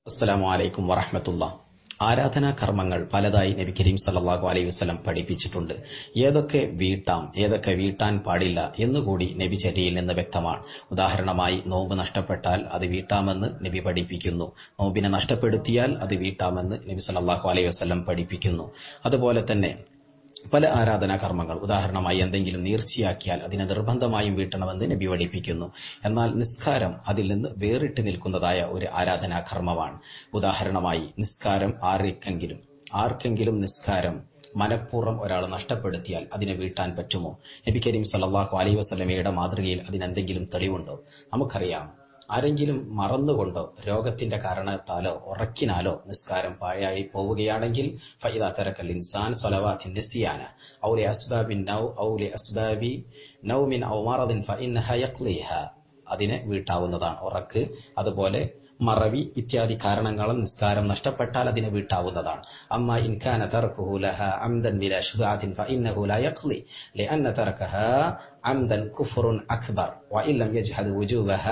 അസ്സലാമു അലൈക്കും വറഹമത്തുള്ള ആരാധനാ കർമ്മങ്ങൾ പലതായി നബി കരീം സല്ലല്ലാഹു അലൈഹി വസല്ലം പഠിപ്പിച്ചിട്ടുണ്ട് ഏതൊക്കെ വീട്ടാം ഏതൊക്കെ വീട്ടാൻ പാടില്ല എന്നുകൂടി നബി ചര്യയിൽ നിന്ന് വ്യക്തമാണ് ഉദാഹരണമായി നോമ്പ് നഷ്ടപ്പെട്ടാൽ അത് വീട്ടാമെന്ന് നബി പഠിപ്പിക്കുന്നു നോമ്പിനെ നഷ്ടപ്പെടുത്തിയാൽ അത് വീട്ടാമെന്ന് നബി സല്ലല്ലാഹു അലൈഹി വസല്ലം പഠിപ്പിക്കുന്നു അതുപോലെ തന്നെ പല ആരാധനാ കർമ്മങ്ങൾ ഉദാഹരണമായി എന്തെങ്കിലും നീർച്ചയാക്കിയാൽ അതിനെ നിർബന്ധമായും വീട്ടണമെന്ന് നബി പഠിപ്പിക്കുന്നു എന്നാൽ നിസ്കാരം അതിൽ നിന്ന് വേറിട്ട് നിൽക്കുന്നതായ ഒരു ആരാധനാ കർമ്മമാണ് ഉദാഹരണമായി നിസ്കാരം ആർക്കെങ്കിലും ആർക്കെങ്കിലും നിസ്കാരം മനഃപൂർവ്വം ഒരാൾ നഷ്ടപ്പെടുത്തിയാൽ അതിനെ വീട്ടാൻ പറ്റുമോ നബി കരീം സല്ലല്ലാഹു അലൈഹി വസല്ലമയുടെ മാതൃകയിൽ അതിനെന്തെങ്കിലും തെളിവുണ്ടോ നമുക്കറിയാം ആരെങ്കിലും മറന്നുകൊണ്ടോ രോഗത്തിന്റെ കാരണത്താലോ ഉറക്കിനാലോ നിസ്കാരം പാഴായി പോവുകയാണെങ്കിൽ ഫൈദ തരക്കൽ ഇൻസാൻ സ്വലവാത്തിൻ നിസിയാന ഔലി അസ്ബാബിൻ നൗ ഔലി അസ്ബാബി നൗമിൻ ഔ മറദിൻ ഫഇന്നഹ യഖ്ലിഹ അതിനെ വീട്ടാവുന്നതാണ് ഉറക്ക് അതുപോലെ മറവി ഇത്യാദി കാരണങ്ങളാൽ നിസ്കാരം നഷ്ടപ്പെട്ടാൽ അതിനെ വീട്ടാവുന്നതാണ് അമ്മ ഇൻകാന തർക്കുഹു ലഹ അംദൻ ബില ശുബാത്തിൻ ഫഇന്നഹു ലാ യഖ്ലി ലഅന്ന തർക്കഹ അംദൻ കുഫ്റുൻ അക്ബർ വഇല്ലം യജ്ഹദ് വുജൂബഹ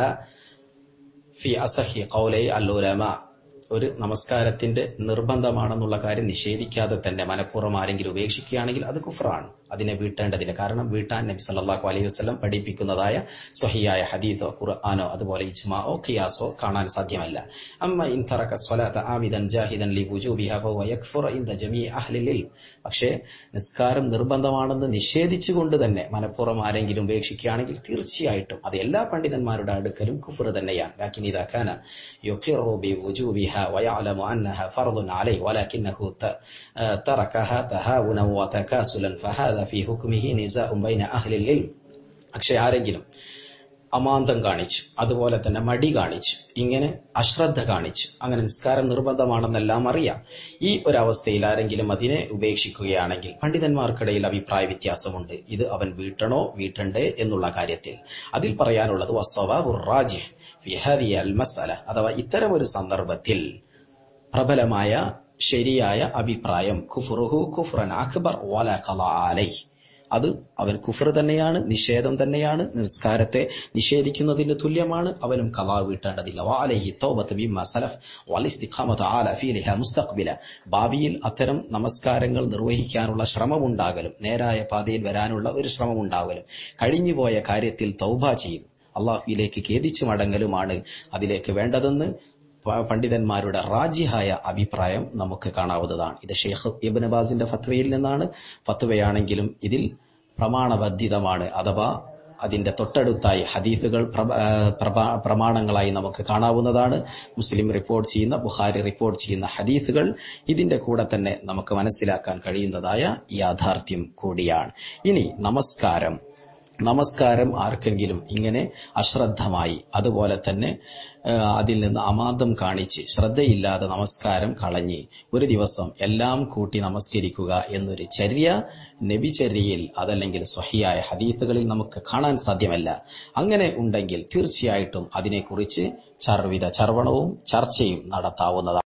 ഫി അസഹി കൗലൈ അല്ലുലമ ഒരു നമസ്കാരത്തിന്റെ നിർബന്ധമാണെന്നുള്ള കാര്യം നിഷേധിക്കാതെ തന്നെ മനഃപൂർവ്വം ആരെങ്കിലും ഉപേക്ഷിക്കുകയാണെങ്കിൽ അത് കുഫറാണ് അതിനെ വീട്ടേണ്ടതില്ല കാരണം വീട്ടാൻ നബി സല്ലല്ലാഹു അലൈഹി വസല്ലം പഠിപ്പിക്കുന്നതായ സ്വഹിയായ ഹദീസോ ഖുർആാനോ അതുപോലെ ഇജ്മാओ ഖിയാസോ കാണാൻ സാധ്യമല്ല അമ്മ ഇൻ തറക സ്വലാത്ത ആമിദൻ ജാഹിദൻ ലി വുജൂബിഹ ഫഹുവ യക്ഫുറ ഇൻദ ജമീ അഹ്ലിൽ ഇൽം പക്ഷേ നിസ്കാരം നിർബന്ധമാണെന്ന് നിഷേധിച്ചുകൊണ്ട് തന്നെ മനഃപൂർവ്വം ആരെങ്കിലും ഉപേക്ഷിക്കുകയാണെങ്കിൽ തീർച്ചയായിട്ടും അത് എല്ലാ പണ്ഡിതന്മാരുടെ അടുക്കലും കുഫർ തന്നെയാണ് ലാക്കിൻ ഇദാ കാന യുഖിറു ബി വുജൂബിഹ വയഅലമു അന്നഹ ഫർദുൻ അലൈഹി വലാകിന്നഹു തറകഹ തഹാവുന വതകാസുലൻ ഫഹാദ ഫി ഹുക്മിഹി നിസാഉം ബൈന അഹ്ലിൽ ഇൽം പക്ഷേ ആരെങ്കിലും അമാന്തം കാണിച്ചു അതുപോലെ തന്നെ മടി കാണിച്ചു ഇങ്ങനെ അശ്രദ്ധ കാണിച്ചു അങ്ങനെ നിസ്കാരം നിർബന്ധമാണെന്നെല്ലാം അറിയാം ഈ ഒരവസ്ഥയിൽ ആരെങ്കിലും അതിനെ ഉപേക്ഷിക്കുകയാണെങ്കിൽ പണ്ഡിതന്മാർക്കിടയിൽ അഭിപ്രായ വ്യത്യാസമുണ്ട് ഇത് അവൻ വീട്ടണോ വീട്ടണ്ടേ എന്നുള്ള കാര്യത്തിൽ അതിൽ പറയാനുള്ളത് വസ്വവാജിഹ് അൽ മസല അഥവാ ഇത്തരം ഒരു സന്ദർഭത്തിൽ പ്രബലമായ ശരിയായ അഭിപ്രായം കുഫുറുഹു കുഫ്രൻ അക്ബർ വല കല അലൈ അത് അവൻ കുഫർ തന്നെയാണ് നിഷേധം തന്നെയാണ് നിസ്കാരത്തെ നിഷേധിക്കുന്നതിന് തുല്യമാണ് അവനും കലാ വീട്ടേണ്ടതില്ല വാലഹി തൗബത്ത് ബിമ്മ സലഫ് വലിസ്തിഖാമത്ത് ആല ഫീലിഹ മുസ്തഖ്ബില ഭാവിയിൽ അത്തരം നമസ്കാരങ്ങൾ നിർവഹിക്കാനുള്ള ശ്രമമുണ്ടാകലും നേരായ പാതയിൽ വരാനുള്ള ഒരു ശ്രമമുണ്ടാകലും കഴിഞ്ഞുപോയ കാര്യത്തിൽ തൗബ ചെയ്തു അള്ളാഹുവിലേക്ക് ഖേദിച്ചു മടങ്ങലുമാണ് അതിലേക്ക് വേണ്ടതെന്ന് പണ്ഡിതന്മാരുടെ റാജിഹായ അഭിപ്രായം നമുക്ക് കാണാവുന്നതാണ് ഇത് ഷെയ്ഖ് ഇബ് നബാസിന്റെ ഫത്വയിൽ നിന്നാണ് ഫത്വയാണെങ്കിലും ഇതിൽ പ്രമാണബദ്ധിതമാണ് അഥവാ അതിന്റെ തൊട്ടടുത്തായി ഹദീസുകൾ പ്രമാണങ്ങളായി നമുക്ക് കാണാവുന്നതാണ് മുസ്ലിം റിപ്പോർട്ട് ചെയ്യുന്ന ബുഖാരി റിപ്പോർട്ട് ചെയ്യുന്ന ഹദീസുകൾ ഇതിന്റെ കൂടെ തന്നെ നമുക്ക് മനസ്സിലാക്കാൻ കഴിയുന്നതായ യാഥാർത്ഥ്യം കൂടിയാണ് ഇനി നമസ്കാരം നമസ്കാരം ആർക്കെങ്കിലും ഇങ്ങനെ അശ്രദ്ധമായി അതുപോലെ തന്നെ അതിൽ നിന്ന് അമാന്തം കാണിച്ച് ശ്രദ്ധയില്ലാതെ നമസ്കാരം കളഞ്ഞ് ഒരു ദിവസം എല്ലാം കൂട്ടി നമസ്കരിക്കുക എന്നൊരു ചര്യ നബിചര്യയിൽ അതല്ലെങ്കിൽ സ്വഹിയായ ഹദീത്തുകളിൽ നമുക്ക് കാണാൻ സാധ്യമല്ല അങ്ങനെ ഉണ്ടെങ്കിൽ തീർച്ചയായിട്ടും അതിനെക്കുറിച്ച് ചർവിത ചർവണവും ചർച്ചയും നടത്താവുന്നതാണ്